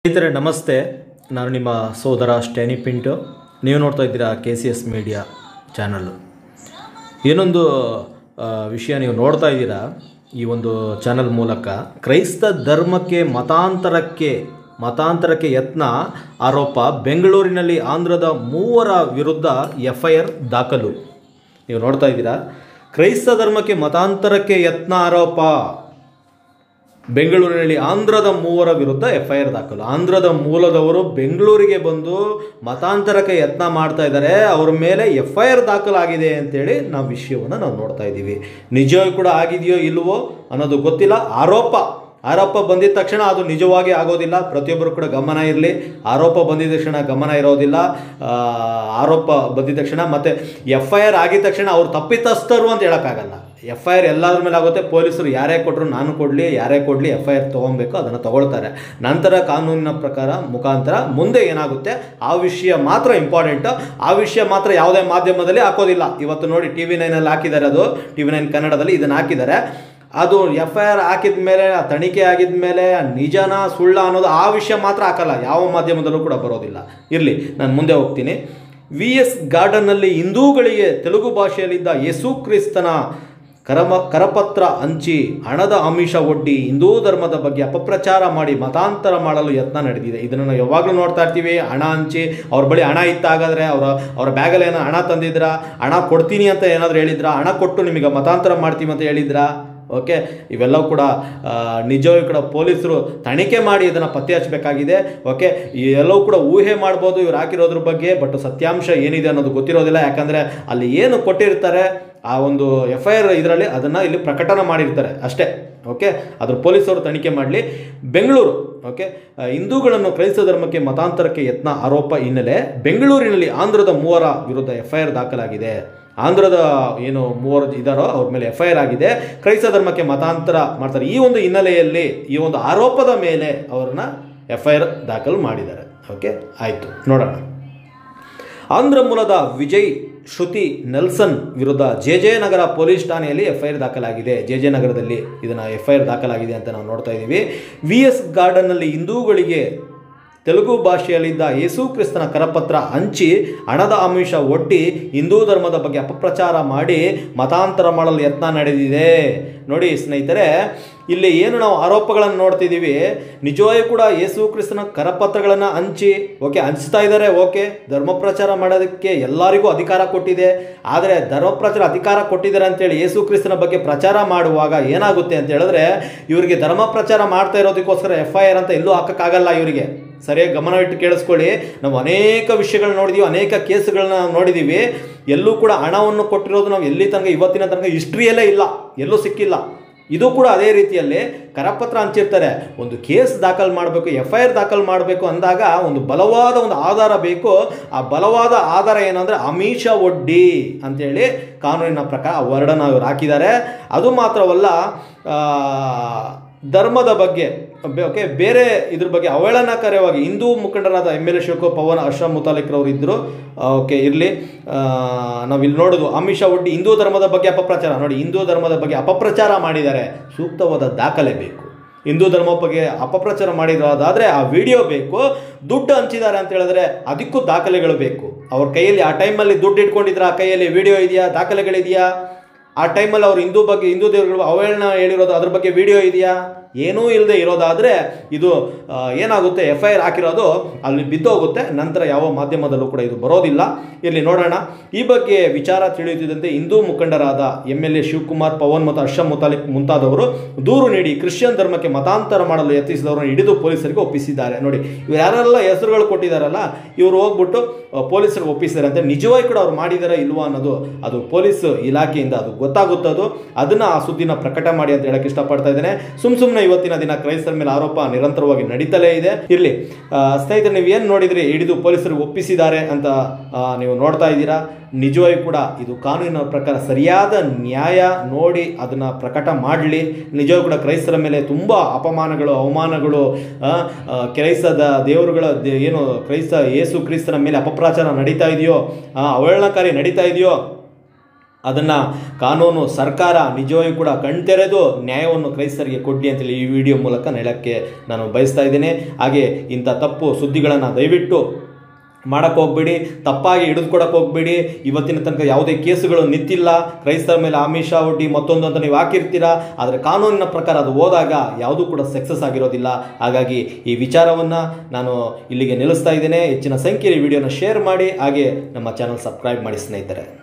ಸ್ನೇಹಿತರೆ ನಮಸ್ತೆ ನಾನು ನಿಮ್ಮ ಸೋದರ ಸ್ಟ್ಯಾನಿ ಪಿಂಟು ನೀವು ನೋಡ್ತಾ ಇದ್ದೀರಾ ಕೆ ಸಿ ಎಸ್ ಮೀಡಿಯಾ ಚಾನಲ್ಲು ಏನೊಂದು ಆ, ವಿಷಯ ನೀವು ನೋಡ್ತಾ ಇದ್ದೀರಾ ಈ ಒಂದು ಚಾನಲ್ ಮೂಲಕ ಕ್ರೈಸ್ತ ಧರ್ಮಕ್ಕೆ ಮತಾಂತರಕ್ಕೆ ಮತಾಂತರಕ್ಕೆ ಯತ್ನ ಆರೋಪ ಬೆಂಗಳೂರಿನಲ್ಲಿ ಆಂಧ್ರದ ಮೂವರ ವಿರುದ್ಧ ಎಫ್ ಐ ಆರ್ ದಾಖಲು ನೀವು ನೋಡ್ತಾ ಇದ್ದೀರಾ ಕ್ರೈಸ್ತ ಧರ್ಮಕ್ಕೆ ಮತಾಂತರಕ್ಕೆ ಯತ್ನ ಆರೋಪ ಬೆಂಗಳೂರಿನಲ್ಲಿ ಆಂಧ್ರದ ಮೂವರ ವಿರುದ್ಧ ಎಫ್ ಐ ಆರ್ ದಾಖಲು ಆಂಧ್ರದ ಮೂಲದವರು ಬೆಂಗಳೂರಿಗೆ ಬಂದು ಮತಾಂತರಕ್ಕೆ ಯತ್ನ ಮಾಡ್ತಾ ಇದ್ದಾರೆ ಅವ್ರ ಮೇಲೆ ಎಫ್ ಐ ಆರ್ ದಾಖಲಾಗಿದೆ ಅಂತೇಳಿ ನಾವು ವಿಷಯವನ್ನು ನಾವು ನೋಡ್ತಾ ಇದ್ದೀವಿ ನಿಜವೂ ಕೂಡ ಆಗಿದೆಯೋ ಇಲ್ವೋ ಅನ್ನೋದು ಗೊತ್ತಿಲ್ಲ ಆರೋಪ ಆರೋಪ ಬಂದಿದ ತಕ್ಷಣ ಅದು ನಿಜವಾಗಿ ಆಗೋದಿಲ್ಲ ಪ್ರತಿಯೊಬ್ಬರು ಕೂಡ ಗಮನ ಇರಲಿ ಆರೋಪ ಬಂದಿದ ತಕ್ಷಣ ಗಮನ ಇರೋದಿಲ್ಲ ಆ, ಆರೋಪ ಬಂದಿದ ತಕ್ಷಣ ಮತ್ತು ಎಫ್ ಐ ಆರ್ ಆಗಿದ ತಕ್ಷಣ ಅವ್ರು ತಪ್ಪಿತಸ್ಥರು ಅಂತ ಹೇಳೋಕ್ಕಾಗಲ್ಲ ಎಫ್ ಐ ಆರ್ ಎಲ್ಲದ್ರ ಮೇಲೆ ಆಗುತ್ತೆ ಪೊಲೀಸರು ಯಾರೇ ಕೊಟ್ಟರು ನಾನು ಕೊಡಲಿ ಯಾರೇ ಕೊಡಲಿ ಎಫ್ ಐ ಆರ್ ತೊಗೊಬೇಕು ಅದನ್ನು ತಗೊಳ್ತಾರೆ ನಂತರ ಕಾನೂನಿನ ಪ್ರಕಾರ ಮುಖಾಂತರ ಮುಂದೆ ಏನಾಗುತ್ತೆ ಆ ವಿಷಯ ಮಾತ್ರ ಇಂಪಾರ್ಟೆಂಟು ಆ ವಿಷಯ ಮಾತ್ರ ಯಾವುದೇ ಮಾಧ್ಯಮದಲ್ಲಿ ಹಾಕೋದಿಲ್ಲ ಇವತ್ತು ನೋಡಿ ಟಿ ವಿ ನೈನಲ್ಲಿ ಹಾಕಿದ್ದಾರೆ ಅದು ಟಿ ವಿ ನೈನ್ ಕನ್ನಡದಲ್ಲಿ ಇದನ್ನು ಹಾಕಿದ್ದಾರೆ ಅದು ಎಫ್ ಐ ಆರ್ ಹಾಕಿದ ಮೇಲೆ ಆ ತನಿಖೆ ಆಗಿದ ಮೇಲೆ ನಿಜನ ಸುಳ್ಳ ಅನ್ನೋದು ಆ ವಿಷಯ ಮಾತ್ರ ಹಾಕಲ್ಲ ಯಾವ ಮಾಧ್ಯಮದಲ್ಲೂ ಕೂಡ ಬರೋದಿಲ್ಲ ಇರಲಿ ನಾನು ಮುಂದೆ ಹೋಗ್ತೀನಿ ವಿ ಎಸ್ ಗಾರ್ಡನ್ನಲ್ಲಿ ಹಿಂದೂಗಳಿಗೆ ತೆಲುಗು ಭಾಷೆಯಲ್ಲಿದ್ದ ಯೇಸು ಕ್ರಿಸ್ತನ ಕರಮ ಕರಪತ್ರ ಹಂಚಿ ಹಣದ ಆಮಿಷ ಒಡ್ಡಿ ಹಿಂದೂ ಧರ್ಮದ ಬಗ್ಗೆ ಅಪಪ್ರಚಾರ ಮಾಡಿ ಮತಾಂತರ ಮಾಡಲು ಯತ್ನ ನಡೆದಿದೆ ಇದನ್ನು ನಾವು ಯಾವಾಗಲೂ ನೋಡ್ತಾ ಇರ್ತೀವಿ ಹಣ ಹಂಚಿ ಅವ್ರ ಬಳಿ ಹಣ ಇತ್ತಾಗಾದ್ರೆ ಅವರ ಅವರ ಬ್ಯಾಗಲ್ಲಿ ಏನೋ ಹಣ ತಂದಿದ್ರ ಹಣ ಕೊಡ್ತೀನಿ ಅಂತ ಏನಾದರೂ ಹೇಳಿದ್ರ ಹಣ ಕೊಟ್ಟು ನಿಮಗೆ ಮತಾಂತರ ಮಾಡ್ತೀವಿ ಅಂತ ಹೇಳಿದ್ರಾ ಓಕೆ ಇವೆಲ್ಲವೂ ಕೂಡ ಆ, ನಿಜವೂ ಕೂಡ ಪೊಲೀಸರು ತನಿಖೆ ಮಾಡಿ ಇದನ್ನು ಪತ್ತೆ ಹಚ್ಚಬೇಕಾಗಿದೆ ಓಕೆ ಈ ಎಲ್ಲವೂ ಕೂಡ ಊಹೆ ಮಾಡ್ಬೋದು ಇವ್ರು ಹಾಕಿರೋದ್ರ ಬಗ್ಗೆ ಬಟ್ ಸತ್ಯಾಂಶ ಏನಿದೆ ಅನ್ನೋದು ಗೊತ್ತಿರೋದಿಲ್ಲ ಯಾಕಂದರೆ ಅಲ್ಲಿ ಏನು ಕೊಟ್ಟಿರ್ತಾರೆ ಆ ಒಂದು ಎಫ್ ಐ ಆರ್ ಇದರಲ್ಲಿ ಅದನ್ನು ಇಲ್ಲಿ ಪ್ರಕಟಣೆ ಮಾಡಿರ್ತಾರೆ ಅಷ್ಟೇ ಓಕೆ ಅದ್ರ ಪೊಲೀಸರು ತನಿಖೆ ಮಾಡಲಿ ಬೆಂಗಳೂರು ಓಕೆ ಆ, ಹಿಂದೂಗಳನ್ನು ಕ್ರೈಸ್ತ ಧರ್ಮಕ್ಕೆ ಮತಾಂತರಕ್ಕೆ ಯತ್ನ ಆರೋಪ ಹಿನ್ನೆಲೆ ಬೆಂಗಳೂರಿನಲ್ಲಿ ಆಂಧ್ರದ ಮೂವರ ವಿರುದ್ಧ ಎಫ್ ಐ ಆರ್ ದಾಖಲಾಗಿದೆ ಆಂಧ್ರದ ಏನು ಮೂವರು ಇದ್ದಾರೋ ಅವ್ರ ಮೇಲೆ ಎಫ್ ಐ ಆರ್ ಆಗಿದೆ ಕ್ರೈಸ್ತ ಧರ್ಮಕ್ಕೆ ಮತಾಂತರ ಮಾಡ್ತಾರೆ ಈ ಒಂದು ಹಿನ್ನೆಲೆಯಲ್ಲಿ ಈ ಒಂದು ಆರೋಪದ ಮೇಲೆ ಅವರನ್ನ ಎಫ್ ಐ ಆರ್ ದಾಖಲು ಮಾಡಿದ್ದಾರೆ ಓಕೆ ಆಯಿತು ನೋಡೋಣ ಆಂಧ್ರ ಮೂಲದ ವಿಜಯ್ ಶ್ರುತಿ ನೆಲ್ಸನ್ ವಿರುದ್ಧ ಜೆ ಜೆ ನಗರ ಪೊಲೀಸ್ ಠಾಣೆಯಲ್ಲಿ ಎಫ್ ಐ ಆರ್ ದಾಖಲಾಗಿದೆ ಜೆ ಜೆ ನಗರದಲ್ಲಿ ಇದನ್ನು ಎಫ್ ಐ ಆರ್ ದಾಖಲಾಗಿದೆ ಅಂತ ನಾವು ನೋಡ್ತಾ ಇದ್ದೀವಿ ವಿ ಎಸ್ ಗಾರ್ಡನ್ನಲ್ಲಿ ಹಿಂದೂಗಳಿಗೆ ತೆಲುಗು ಭಾಷೆಯಲ್ಲಿದ್ದ ಯೇಸು ಕ್ರಿಸ್ತನ ಕರಪತ್ರ ಹಂಚಿ ಹಣದ ಆಮಿಷ ಒಡ್ಡಿ ಹಿಂದೂ ಧರ್ಮದ ಬಗ್ಗೆ ಅಪಪ್ರಚಾರ ಮಾಡಿ ಮತಾಂತರ ಮಾಡಲು ಯತ್ನ ನಡೆದಿದೆ ನೋಡಿ ಸ್ನೇಹಿತರೆ ಇಲ್ಲಿ ಏನು ನಾವು ಆರೋಪಗಳನ್ನು ನೋಡ್ತಿದ್ದೀವಿ ನಿಜವಾಗಿಯೂ ಕೂಡ ಯೇಸು ಕ್ರಿಸ್ತನ ಕರಪತ್ರಗಳನ್ನು ಹಂಚಿ ಓಕೆ ಹಂಚ್ತಾ ಇದ್ದಾರೆ ಓಕೆ ಧರ್ಮ ಪ್ರಚಾರ ಮಾಡೋದಕ್ಕೆ ಎಲ್ಲರಿಗೂ ಅಧಿಕಾರ ಕೊಟ್ಟಿದೆ ಆದರೆ ಧರ್ಮ ಪ್ರಚಾರ ಅಧಿಕಾರ ಕೊಟ್ಟಿದ್ದಾರೆ ಅಂತೇಳಿ ಯೇಸು ಕ್ರಿಸ್ತನ ಬಗ್ಗೆ ಪ್ರಚಾರ ಮಾಡುವಾಗ ಏನಾಗುತ್ತೆ ಅಂತ ಹೇಳಿದ್ರೆ ಇವರಿಗೆ ಧರ್ಮ ಪ್ರಚಾರ ಮಾಡ್ತಾ ಇರೋದಕ್ಕೋಸ್ಕರ ಎಫ್ ಐ ಆರ್ ಅಂತ ಎಲ್ಲೂ ಹಾಕೋಕ್ಕಾಗಲ್ಲ ಇವರಿಗೆ ಸರಿಯಾಗಿ ಗಮನವಿಟ್ಟು ಕೇಳಿಸ್ಕೊಳ್ಳಿ ನಾವು ಅನೇಕ ವಿಷಯಗಳನ್ನ ನೋಡಿದೀವಿ ಅನೇಕ ಕೇಸ್ಗಳನ್ನ ನಾವು ನೋಡಿದ್ದೀವಿ ಎಲ್ಲೂ ಕೂಡ ಹಣವನ್ನು ಕೊಟ್ಟಿರೋದು ನಾವು ಎಲ್ಲಿ ತನಕ ಇವತ್ತಿನ ತನಕ ಹಿಸ್ಟ್ರಿಯಲ್ಲೇ ಇಲ್ಲ ಎಲ್ಲೂ ಸಿಕ್ಕಿಲ್ಲ ಇದು ಕೂಡ ಅದೇ ರೀತಿಯಲ್ಲಿ ಕರಪತ್ರ ಹಂಚಿರ್ತಾರೆ ಒಂದು ಕೇಸ್ ದಾಖಲು ಮಾಡಬೇಕು ಎಫ್ ಐ ಆರ್ ದಾಖಲು ಮಾಡಬೇಕು ಅಂದಾಗ ಒಂದು ಬಲವಾದ ಒಂದು ಆಧಾರ ಬೇಕು ಆ ಬಲವಾದ ಆಧಾರ ಏನಂದರೆ ಅಮೀಷ ಒಡ್ಡಿ ಅಂತೇಳಿ ಕಾನೂನಿನ ಪ್ರಕಾರ ಆ ವರ್ಡನ ಇವ್ರು ಹಾಕಿದ್ದಾರೆ ಅದು ಮಾತ್ರವಲ್ಲ ಆ, ಧರ್ಮದ ಬಗ್ಗೆ ಬೆ- ಓಕೆ ಬೇರೆ ಇದ್ರ ಬಗ್ಗೆ ಅವಹೇಳನಕಾರ್ಯವಾಗಿ ಹಿಂದೂ ಮುಖಂಡರಾದ ಎಮ್ ಎಲ್ ಎ ಶಿವಕೋ ಪವನ್ ಅಶ್ರಮ್ ಮುತಾಲಿಕ್ರವರು ಇದ್ದರು ಓಕೆ ಇರಲಿ ನಾವು ಇಲ್ಲಿ ನೋಡೋದು ಅಮಿಷ ಒಡ್ಡಿ ಹಿಂದೂ ಧರ್ಮದ ಬಗ್ಗೆ ಅಪಪ್ರಚಾರ ನೋಡಿ ಹಿಂದೂ ಧರ್ಮದ ಬಗ್ಗೆ ಅಪಪ್ರಚಾರ ಮಾಡಿದ್ದಾರೆ ಸೂಕ್ತವಾದ ದಾಖಲೆ ಬೇಕು ಹಿಂದೂ ಧರ್ಮ ಬಗ್ಗೆ ಅಪಪ್ರಚಾರ ಮಾಡಿರೋದಾದರೆ ಆ ವಿಡಿಯೋ ಬೇಕು ದುಡ್ಡು ಹಂಚಿದ್ದಾರೆ ಅಂತ ಹೇಳಿದ್ರೆ ಅದಕ್ಕೂ ದಾಖಲೆಗಳು ಬೇಕು ಅವ್ರ ಕೈಯಲ್ಲಿ ಆ ಟೈಮಲ್ಲಿ ದುಡ್ಡು ಇಟ್ಕೊಂಡಿದ್ರೆ ಆ ಕೈಯಲ್ಲಿ ವಿಡಿಯೋ ಇದೆಯಾ ದಾಖಲೆಗಳಿದೆಯಾ ಆ ಟೈಮಲ್ಲಿ ಅವ್ರು ಹಿಂದೂ ಬಗ್ಗೆ ಹಿಂದೂ ದೇವರುಗಳು ಅವಹೇಳನ ಹೇಳಿರೋದು ಅದ್ರ ಬಗ್ಗೆ ವಿಡಿಯೋ ಇದೆಯಾ ಏನೂ ಇಲ್ಲದೆ ಇರೋದಾದರೆ ಇದು ಆ, ಏನಾಗುತ್ತೆ ಎಫ್ ಐ ಆರ್ ಹಾಕಿರೋದು ಅಲ್ಲಿ ಬಿದ್ದೋಗುತ್ತೆ ನಂತರ ಯಾವ ಮಾಧ್ಯಮದಲ್ಲೂ ಕೂಡ ಇದು ಬರೋದಿಲ್ಲ ಇಲ್ಲಿ ನೋಡೋಣ ಈ ಬಗ್ಗೆ ವಿಚಾರ ತಿಳಿಯುತ್ತಿದ್ದಂತೆ ಹಿಂದೂ ಮುಖಂಡರಾದ M L A Shivakumar Pavan ಮತ್ತು ಹರ್ಷ ಮುತಾಲಿಕ್ ಮುಂತಾದವರು ದೂರು ನೀಡಿ ಕ್ರಿಶ್ಚಿಯನ್ ಧರ್ಮಕ್ಕೆ ಮತಾಂತರ ಮಾಡಲು ಯತ್ನಿಸಿದವರನ್ನು ಹಿಡಿದು ಪೊಲೀಸರಿಗೆ ಒಪ್ಪಿಸಿದ್ದಾರೆ ನೋಡಿ ಇವ್ರು ಯಾರೆಲ್ಲ ಹೆಸರುಗಳು ಕೊಟ್ಟಿದ್ದಾರಲ್ಲ ಇವರು ಹೋಗ್ಬಿಟ್ಟು ಆ, ಪೊಲೀಸರಿಗೆ ಒಪ್ಪಿಸಿದ್ದಾರೆ ಅಂತ ನಿಜವಾಗಿ ಕೂಡ ಅವ್ರು ಮಾಡಿದಾರ ಇಲ್ವಾ ಅನ್ನೋದು ಅದು ಪೊಲೀಸ್ ಇಲಾಖೆಯಿಂದ ಅದು ಗೊತ್ತಾಗುತ್ತದು ಅದನ್ನ ಆ ಸುದ್ದಿನ ಪ್ರಕಟ ಮಾಡಿ ಅಂತ ಹೇಳಕ್ಕೆ ಇಷ್ಟಪಡ್ತಾ ಇದ್ದೇನೆ ಸುಮ್ ಸುಮ್ಮನೆ ಇವತ್ತಿನ ದಿನ ಕ್ರೈಸ್ತರ ಮೇಲೆ ಆರೋಪ ನಿರಂತರವಾಗಿ ನಡೀತಲೇ ಇದೆ ಇರಲಿ ಸ್ನೇಹಿತರೆ ನೀವು ಏನು ನೋಡಿದ್ರಿ ಹಿಡಿದು ಪೊಲೀಸರಿಗೆ ಒಪ್ಪಿಸಿದ್ದಾರೆ ಅಂತ ಆ, ನೀವು ನೋಡ್ತಾ ಇದ್ದೀರಾ ನಿಜವಾಗಿ ಕೂಡ ಇದು ಕಾನೂನಿನ ಪ್ರಕಾರ ಸರಿಯಾದ ನ್ಯಾಯ ನೋಡಿ ಅದನ್ನು ಪ್ರಕಟ ಮಾಡಲಿ ನಿಜವೂ ಕೂಡ ಕ್ರೈಸ್ತರ ಮೇಲೆ ತುಂಬ ಅಪಮಾನಗಳು ಅವಮಾನಗಳು ಆ, ಆ, ಕ್ರೈಸ್ತದ ದೇವರುಗಳ ದೇ- ಏನು ಕ್ರೈಸ್ತ ಯೇಸು ಕ್ರಿಸ್ತನ ಮೇಲೆ ಅಪಪ್ರಚಾರ ನಡೀತಾ ಇದೆಯೋ ಆ, ಅವಹೇಳನಕಾರಿ ನಡೀತಾ ಇದೆಯೋ ಅದನ್ನು ಕಾನೂನು ಸರ್ಕಾರ ನಿಜವಾಗಿಯೂ ಕೂಡ ಕಣ್ತೆರೆದು ನ್ಯಾಯವನ್ನು ಕ್ರೈಸ್ತರಿಗೆ ಕೊಡಲಿ ಅಂತೇಳಿ ಈ ವಿಡಿಯೋ ಮೂಲಕ ನೆಲಕ್ಕೆ ನಾನು ಬಯಸ್ತಾ ಇದ್ದೇನೆ ಹಾಗೆ ಇಂಥ ತಪ್ಪು ಸುದ್ದಿಗಳನ್ನು ದಯವಿಟ್ಟು ಮಾಡಕ್ಕೆ ಹೋಗ್ಬೇಡಿ ತಪ್ಪಾಗಿ ಹಿಡಿದುಕೊಡಕ್ಕೆ ಹೋಗ್ಬೇಡಿ ಇವತ್ತಿನ ತನಕ ಯಾವುದೇ ಕೇಸುಗಳು ನಿಂತಿಲ್ಲ ಕ್ರೈಸ್ತರ ಮೇಲೆ ಆಮಿಷ ಒಡ್ಡಿ ಮತ್ತೊಂದು ಅಂತ ನೀವು ಹಾಕಿರ್ತೀರಾ ಆದರೆ ಕಾನೂನಿನ ಪ್ರಕಾರ ಅದು ಹೋದಾಗ ಯಾವುದೂ ಕೂಡ ಸಕ್ಸಸ್ ಆಗಿರೋದಿಲ್ಲ ಹಾಗಾಗಿ ಈ ವಿಚಾರವನ್ನು ನಾನು ಇಲ್ಲಿಗೆ ನಿಲ್ಲಿಸ್ತಾ ಇದ್ದೇನೆ ಹೆಚ್ಚಿನ ಸಂಖ್ಯೆಯಲ್ಲಿ ವಿಡಿಯೋನ ಶೇರ್ ಮಾಡಿ ಹಾಗೆ ನಮ್ಮ ಚಾನಲ್ ಸಬ್ಸ್ಕ್ರೈಬ್ ಮಾಡಿ ಸ್ನೇಹಿತರೆ